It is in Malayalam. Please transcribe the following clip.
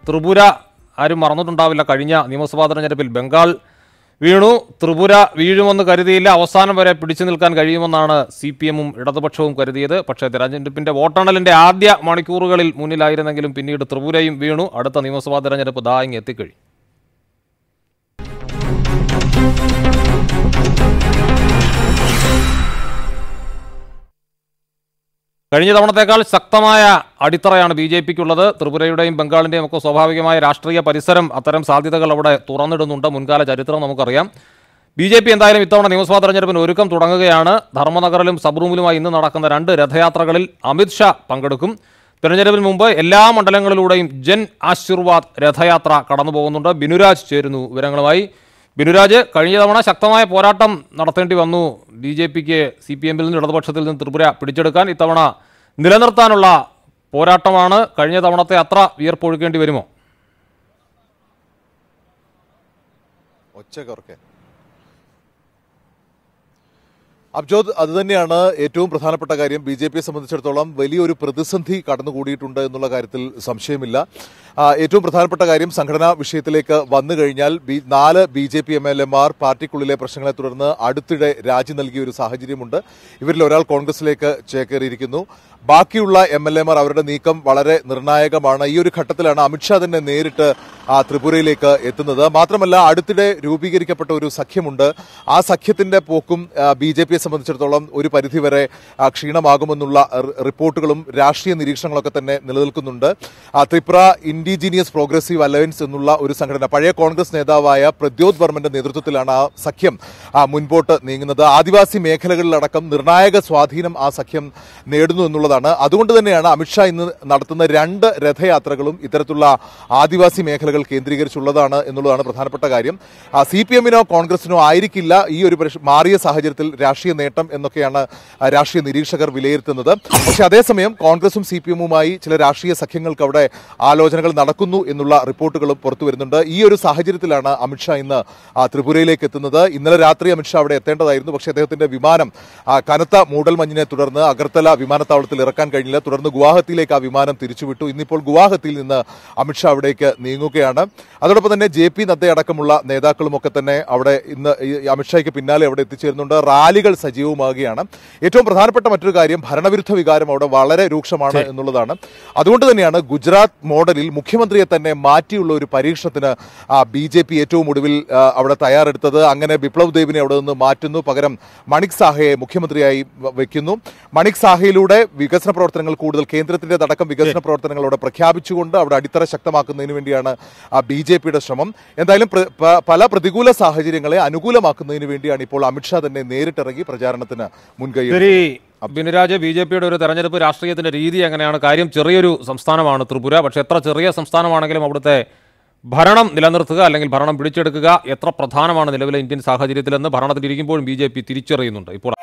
ത്രിപുര ആരും മറന്നിട്ടുണ്ടാവില്ല കഴിഞ്ഞ നിയമസഭാ തെരഞ്ഞെടുപ്പിൽ ബംഗാൾ വീണു ത്രിപുര വീഴുമെന്ന് കരുതിയില്ല അവസാനം വരെ പിടിച്ചു നിൽക്കാൻ കഴിയുമെന്നാണ് സി പി എമ്മും ഇടതുപക്ഷവും കരുതിയത് പക്ഷേ തെരഞ്ഞെടുപ്പിന്റെ വോട്ടെണ്ണലിന്റെ ആദ്യ മണിക്കൂറുകളിൽ മുന്നിലായിരുന്നെങ്കിലും പിന്നീട് ത്രിപുരയും വീണു അടുത്ത നിയമസഭാ തെരഞ്ഞെടുപ്പ് ദാ ഇങ്ങ് എത്തിക്കഴിഞ്ഞു കഴിഞ്ഞ തവണത്തേക്കാൾ ശക്തമായ അടിത്തറയാണ് ബി ജെ പിക്കുള്ളത് ത്രിപുരയുടെയും ബംഗാളിന്റെയും ഒക്കെ സ്വാഭാവികമായ രാഷ്ട്രീയ പരിസരം അത്തരം സാധ്യതകൾ അവിടെ തുറന്നിടുന്നുണ്ട് മുൻകാല ചരിത്രം നമുക്കറിയാം ബി ജെ പി എന്തായാലും ഇത്തവണ നിയമസഭാ തെരഞ്ഞെടുപ്പിന് ഒരുക്കം തുടങ്ങുകയാണ് ധർമ്മനഗറിലും സബ്റൂമിലുമായി ഇന്ന് നടക്കുന്ന രണ്ട് രഥയാത്രകളിൽ അമിത് ഷാ പങ്കെടുക്കും തെരഞ്ഞെടുപ്പിന് മുമ്പ് എല്ലാ മണ്ഡലങ്ങളിലൂടെയും ജൻ ആശീർവാദ് രഥയാത്ര കടന്നു പോകുന്നുണ്ട് ബിനുരാജ് ചേരുന്നു വിവരങ്ങളുമായി ബിനുരാജ് കഴിഞ്ഞ തവണ ശക്തമായ പോരാട്ടം നടത്തേണ്ടി വന്നു ബി ജെ പിക്ക് സി പി എമ്മിൽ നിന്ന് ഇടതുപക്ഷത്തിൽ നിന്ന് ത്രിപുര പിടിച്ചെടുക്കാൻ ഇത്തവണ നിലനിർത്താനുള്ള പോരാട്ടമാണ് കഴിഞ്ഞ തവണത്തെ അത്ര വിയർപ്പൊഴുക്കേണ്ടി വരുമോ ഒച്ച കുറക്കെ അബ്ജോദ് അതുതന്നെയാണ് ഏറ്റവും പ്രധാനപ്പെട്ട കാര്യം ബി ജെ പിയെ സംബന്ധിച്ചിടത്തോളം വലിയൊരു പ്രതിസന്ധി കടന്നുകൂടിയിട്ടുണ്ട് എന്നുള്ള കാര്യത്തിൽ സംശയമില്ല ആ, ഏറ്റവും പ്രധാനപ്പെട്ട കാര്യം സംഘടനാ വിഷയത്തിലേക്ക് വന്നു കഴിഞ്ഞാൽ ബി- നാല് B J P M L എമാർ പാർട്ടിക്കുള്ളിലെ പ്രശ്നങ്ങളെ തുടർന്ന് അടുത്തിടെ രാജി നൽകിയ ഒരു സാഹചര്യമുണ്ട് ഇവരിൽ ഒരാൾ കോൺഗ്രസിലേക്ക് ചേക്കേറിയിരിക്കുന്നു ബാക്കിയുള്ള എം എൽ എമാർ അവരുടെ നീക്കം വളരെ നിർണായകമാണ് ഈ ഒരു ഘട്ടത്തിലാണ് അമിത്ഷാ തന്നെ നേരിട്ട് ആ ത്രിപുരയിലേക്ക് എത്തുന്നത് മാത്രമല്ല അടുത്തിടെ രൂപീകരിക്കപ്പെട്ട ഒരു സഖ്യമുണ്ട് ആ സഖ്യത്തിന്റെ പോക്കും ബി ജെ പിയെ സംബന്ധിച്ചിടത്തോളം ഒരു പരിധിവരെ ആ, ക്ഷീണമാകുമെന്നുള്ള റി- റിപ്പോർട്ടുകളും രാഷ്ട്രീയ നിരീക്ഷണങ്ങളൊക്കെ തന്നെ നിലനിൽക്കുന്നുണ്ട് ആ, ത്രിപുര ഇൻഡിജീനിയസ് പ്രോഗ്രസീവ് അലയൻസ് എന്നുള്ള ഒരു സംഘടന പഴയ കോൺഗ്രസ് നേതാവായ പ്രദ്യോത് വർമ്മന്റെ നേതൃത്വത്തിലാണ് ആ സഖ്യം ആ, മുൻപോട്ട് നീങ്ങുന്നത് ആദിവാസി മേഖലകളിലടക്കം നിർണായക സ്വാധീനം ആ സഖ്യം നേടുന്നു എന്നുള്ളതാണ് അതുകൊണ്ട് തന്നെയാണ് അമിത്ഷാ ഇന്ന് നടത്തുന്ന രണ്ട് രഥയാത്രകളും ഇത്തരത്തിലുള്ള ആദിവാസി മേഖലകൾ കേന്ദ്രീകരിച്ചുള്ളതാണ് എന്നുള്ളതാണ് പ്രധാനപ്പെട്ട കാര്യം സി പി എമ്മിനോ കോൺഗ്രസിനോ ആയിരിക്കില്ല ഈ ഒരു പരിഷ്- മാറിയ സാഹചര്യത്തിൽ രാഷ്ട്രീയ നേട്ടം എന്നൊക്കെയാണ് ആ, രാഷ്ട്രീയ നിരീക്ഷകർ വിലയിരുത്തുന്നത് പക്ഷേ അതേസമയം കോൺഗ്രസും സി പി എമ്മുമായി ചില രാഷ്ട്രീയ സഖ്യങ്ങൾക്ക് അവിടെ ആലോചനകൾ നടക്കുന്നു എന്നുള്ള റിപ്പോർട്ടുകളും പുറത്തു വരുന്നുണ്ട് ഈ ഒരു സാഹചര്യത്തിലാണ് അമിത്ഷാ ഇന്ന് ആ, ത്രിപുരയിലേക്ക് എത്തുന്നത് ഇന്നലെ രാത്രി അമിത്ഷാ അവിടെ എത്തേണ്ടതായിരുന്നു പക്ഷേ അദ്ദേഹത്തിന്റെ വിമാനം ആ, കനത്ത മൂടൽമഞ്ഞിനെ തുടർന്ന് അഗർത്തല വിമാനത്താവളത്തിൽ ഇറക്കാൻ കഴിഞ്ഞില്ല തുടർന്ന് ഗുവാഹത്തിയിലേക്ക് ആ വിമാനം തിരിച്ചുവിട്ടു ഇന്നിപ്പോൾ ഗുവാഹത്തിയിൽ നിന്ന് അമിത്ഷാ അവിടേക്ക് നീങ്ങുകയാണ് അതോടൊപ്പം തന്നെ ജെ പി നദ്ദ അടക്കമുള്ള നേതാക്കളും ഒക്കെ തന്നെ അവിടെ ഇന്ന് ഈ അമിത്ഷായ്ക്ക് പിന്നാലെ അവിടെ എത്തിച്ചേരുന്നുണ്ട് റാലികൾ സജീവമാകുകയാണ് ഏറ്റവും പ്രധാനപ്പെട്ട മറ്റൊരു കാര്യം ഭരണവിരുദ്ധ വികാരം അവിടെ വളരെ രൂക്ഷമാണ് എന്നുള്ളതാണ് അതുകൊണ്ട് തന്നെയാണ് ഗുജറാത്ത് മോഡലിൽ മുഖ്യമന്ത്രിയെ തന്നെ മാറ്റിയുള്ള ഒരു പരീക്ഷണത്തിന് ബി ജെ പി ഏറ്റവും ഒടുവിൽ ആ, അവിടെ തയ്യാറെടുത്തത് അങ്ങനെ ബിപ്ലവ് ദേവിനെ അവിടെ നിന്ന് മാറ്റുന്നു പകരം മണിക് സാഹയെ മുഖ്യമന്ത്രിയായി വ- വെക്കുന്നു മണിക് സാഹയിലൂടെ വികസന പ്രവർത്തനങ്ങൾ കൂടുതൽ കേന്ദ്രത്തിന്റെ അടക്കം വികസന പ്രവർത്തനങ്ങൾ അവിടെ പ്രഖ്യാപിച്ചുകൊണ്ട് അവിടെ അടിത്തറ ശക്തമാക്കുന്നതിന് വേണ്ടിയാണ് ബി ജെ പിയുടെ ശ്രമം എന്തായാലും പ്ര- പ- പല പ്രതികൂല സാഹചര്യങ്ങളെ അനുകൂലമാക്കുന്നതിന് വേണ്ടിയാണ് ഇപ്പോൾ അമിത്ഷാ തന്നെ നേരിട്ടിറങ്ങി പ്രചാരണത്തിന് മുൻകൈ ശരി ബിനുരാജ് ബി ജെ പിയുടെ ഒരു തെരഞ്ഞെടുപ്പ് രാഷ്ട്രീയത്തിന്റെ രീതി എങ്ങനെയാണ് കാര്യം ചെറിയൊരു സംസ്ഥാനമാണ് ത്രിപുര പക്ഷെ എത്ര ചെറിയ സംസ്ഥാനമാണെങ്കിലും അവിടുത്തെ ഭരണം നിലനിർത്തുക അല്ലെങ്കിൽ ഭരണം പിടിച്ചെടുക്കുക എത്ര പ്രധാനമാണ് നിലവിലെ ഇന്ത്യൻ സാഹചര്യത്തിലെന്ന് ഭരണത്തിലിരിക്കുമ്പോഴും ബി ജെ പി തിരിച്ചറിയുന്നുണ്ട് ഇപ്പോൾ